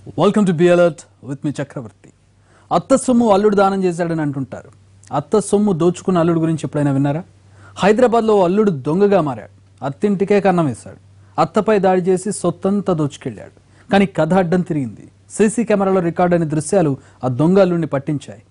welcome to be alert with me Chakravarthi అత్త సొమ్ము అల్లుడు దానం చేశాడని అంటుంటారు అత్త సొమ్ము దోచుకున్న అల్లుడు గురించి ఎప్పుడైనా విన్నారా హైదరాబాద్లో ఓ అల్లుడు దొంగగా మారాడు అత్తింటికే కన్నం వేశాడు అత్తపై దాడి చేసి సొత్తంతా దోచుకెళ్ళాడు కానీ కథ అడ్డం తిరిగింది సీసీ కెమెరాలో రికార్డ్ అయిన దృశ్యాలు ఆ దొంగ అల్లుడిని పట్టించాయి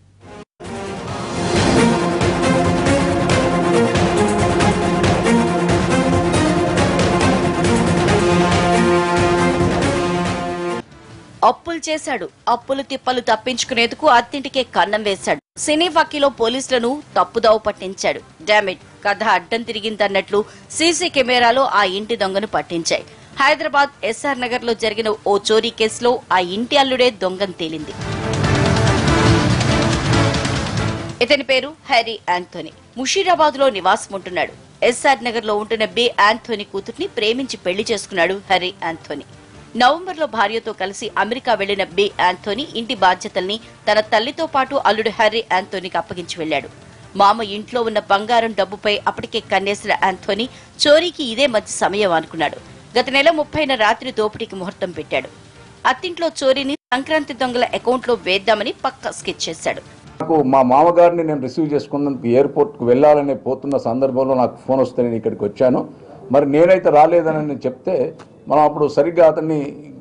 అప్పులు చేశాడు అప్పులు తిప్పలు తప్పించుకునేందుకు అత్తింటికే కన్నం వేశాడు సినీ వకీలో పోలీసులను తప్పుదోవ పట్టించాడు డామిట్ కథ అడ్డం తిరిగిందన్నట్లు సీసీ కెమెరాలో ఆ ఇంటి దొంగను పట్టించాయి హైదరాబాద్ ఎస్ఆర్ నగర్ లో జరిగిన ఓ చోరీ కేసులో ఆ ఇంటి అల్లుడే దొంగను తేలింది ఇతని పేరు హ్యారీ యాంథోనీ ముషీరాబాద్ లో నివాసం ఉంటున్నాడు ఎస్ఆర్ నగర్ లో ఉంటున్న బి యాంథోనీ కూతుర్ని ప్రేమించి పెళ్లి చేసుకున్నాడు హ్యారీ యాంథోనీ నవంబర్ లో భార్యతో కలిసి అమెరికా వెళ్లిన బి యాంథోనీ ఇంటి బాధ్యతల్ని తన తల్లితో పాటు అల్లుడు హ్యారీ యాంథోనీకి అప్పగించి వెళ్లాడు మామ ఇంట్లో ఉన్న బంగారం డబ్బుపై అప్పటికే కన్నేసిన యాంథోనీ చోరీకి ఇదే మంచి సమయం అనుకున్నాడు గత నెల ముప్పైన రాత్రి దోపిడీకి ముహూర్తం పెట్టాడు అత్తింట్లో చోరీని సంక్రాంతి దొంగల అకౌంట్లో వేద్దామని పక్కా స్కెచ్ చేశాడు నాకు మా మామగారిని నేను రిసీవ్ చేసుకున్నందుకు ఎయిర్పోర్ట్కి వెళ్ళాలని పోతున్న సందర్భంలో నాకు ఫోన్ వస్తే నేను ఇక్కడికి వచ్చాను మరి నేనైతే రాలేదని నేను చెప్తే మనం అప్పుడు సరిగ్గా అతన్ని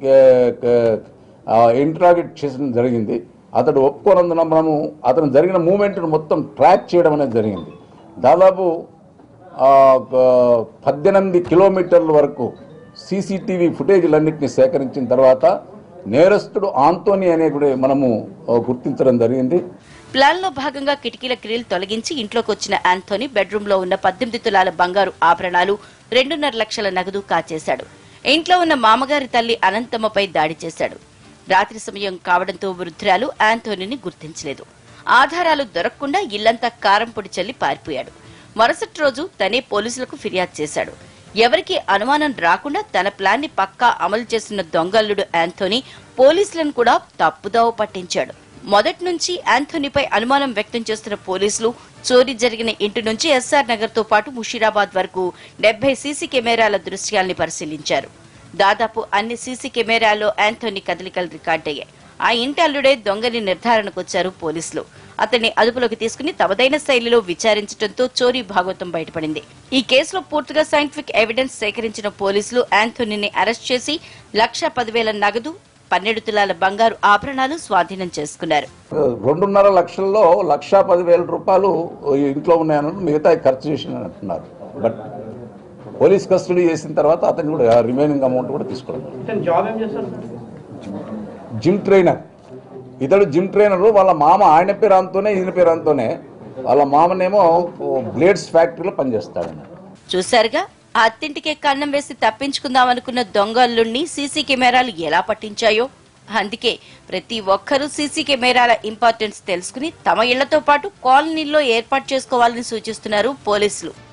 ఇంట్రాగేట్ చేయడం జరిగింది అతడు ఒప్పుకోనందున మనము అతను జరిగిన మూమెంట్ను మొత్తం ట్రాక్ చేయడం అనేది జరిగింది దాదాపు ఆ, ఒక పద్దెనిమిది కిలోమీటర్ల వరకు సీసీటీవీ ఫుటేజ్లన్నింటినీ సేకరించిన తర్వాత నేరస్తుడు ఆంతోని అనే కూడా మనము ఆ, గుర్తించడం జరిగింది ప్లాన్ లో భాగంగా కిటికీల గ్రిల్ తొలగించి ఇంట్లోకి వచ్చిన యాంథోనీ బెడ్రూమ్ లో ఉన్న పద్దెనిమిది తులాల బంగారు ఆభరణాలు రెండున్నర లక్షల నగదు కాచేశాడు ఇంట్లో ఉన్న మామగారి తల్లి అనంతమ్మపై దాడి చేశాడు రాత్రి సమయం కావడంతో వృద్ధురాలు యాంథోనీని గుర్తించలేదు ఆధారాలు దొరకకుండా ఇల్లంతా కారం పొడి చల్లి పారిపోయాడు మరుసటి రోజు తనే పోలీసులకు ఫిర్యాదు చేశాడు ఎవరికి అనుమానం రాకుండా తన ప్లాన్ ని పక్కా అమలు చేసిన దొంగల్లుడు యాంథోనీ పోలీసులను కూడా తప్పుదోవ పట్టించాడు మొదటి నుంచి యాంథోనీపై అనుమానం వ్యక్తం చేస్తున్న పోలీసులు చోరీ జరిగిన ఇంటి నుంచి ఎస్ఆర్ నగర్ తో పాటు ముషీరాబాద్ వరకు డెబ్బై సీసీ కెమెరాల దృశ్యాల్ని పరిశీలించారు దాదాపు అన్ని సీసీ కెమెరాల్లో యాంథోనీ కదలికలు రికార్డయ్యాయి ఆ ఇంటి అల్లుడే దొంగని నిర్ధారణకు వచ్చారు పోలీసులు అతన్ని అదుపులోకి తీసుకుని తమదైన శైలిలో విచారించడంతో చోరీ భాగవతం బయటపడింది ఈ కేసులో పూర్తిగా సైంటిఫిక్ ఎవిడెన్స్ సేకరించిన పోలీసులు యాంథోనీని అరెస్ట్ చేసి లక్ష పదివేల నగదు పన్నెండు తులాల బంగారు ఆభరణాలు స్వాధీనం చేసుకున్నారు రెండున్నర లక్షల్లో లక్షా పదివేల రూపాయలు ఇంట్లో ఉన్నాయని మిగతా ఖర్చు చేసిన అంటున్నారు బట్ పోలీస్ కస్టడీ చేసిన తర్వాత అతను కూడా రిమైనింగ్ అమౌంట్ కూడా తీసుకోవడం ఇతను జాబ్ ఏం చేస్తారు సార్ జిమ్ ట్రైనర్ ఇతడు జిమ్ ట్రైనర్ వాళ్ళ మామ ఆయన పేరు అంతోనే ఈయన పేరు అంతోనే వాళ్ళ మామనేమో బ్లేడ్స్ ఫ్యాక్టరీలో పనిచేస్తాడు చూశారుగా ఆ అత్తింటికే కన్నం వేసి తప్పించుకుందామనుకున్న దొంగల్లుణ్ణి సీసీ కెమెరాలు ఎలా పట్టించాయో అందుకే ప్రతి ఒక్కరూ సీసీ కెమెరాల ఇంపార్టెన్స్ తెలుసుకుని తమ ఇళ్లతో పాటు కాలనీల్లో ఏర్పాటు చేసుకోవాలని సూచిస్తున్నారు పోలీసులు